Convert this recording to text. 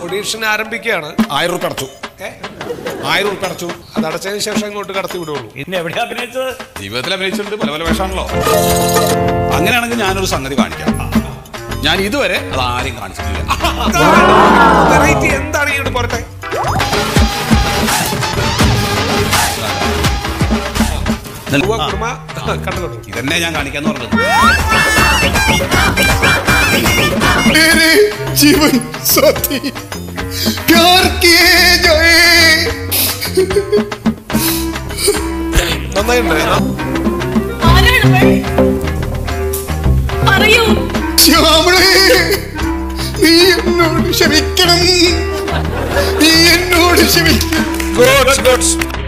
Audition ആരംഭിക്കുകയാണ് ആയിരം ഉറുപ്പ് അടച്ചു ഏ? ആയിരം ഉറുപ്പ് അടച്ചു അത് അടച്ചതിന് ശേഷം ഇങ്ങോട്ട് കടത്തി വിടുള്ളൂ ഇന്ന് എവിടെയാ അഭിനയിച്ചത് ജീവിതത്തിൽ അഭിനയിച്ചിട്ടുണ്ട് പല പല വേഷമാണല്ലോ അങ്ങനെയാണെങ്കിൽ ഞാനൊരു സംഗതി കാണിക്കാം ഞാൻ ഇതുവരെ അത് ആരെയും കാണിച്ചിട്ടില്ല വെറൈറ്റി എന്താണ് ഇങ്ങോട്ട് പോരട്ടെ ഉവ്വ, കുറുമ കണ്ടു കണ്ടു ഇതന്നെ ഞാൻ കാണിക്കാന്ന് പറഞ്ഞത് मेरे जीवन साथी प्यार किए जाए നന്നായിട്ടുണ്ട് ആരാണ് പെൺ? പറയൂ ശ്യാമളെ നീ എന്നോട് ക്ഷമിക്കണം നീ എന്നോട് ക്ഷമിക്കണം ഗുഡ് ഗുഡ്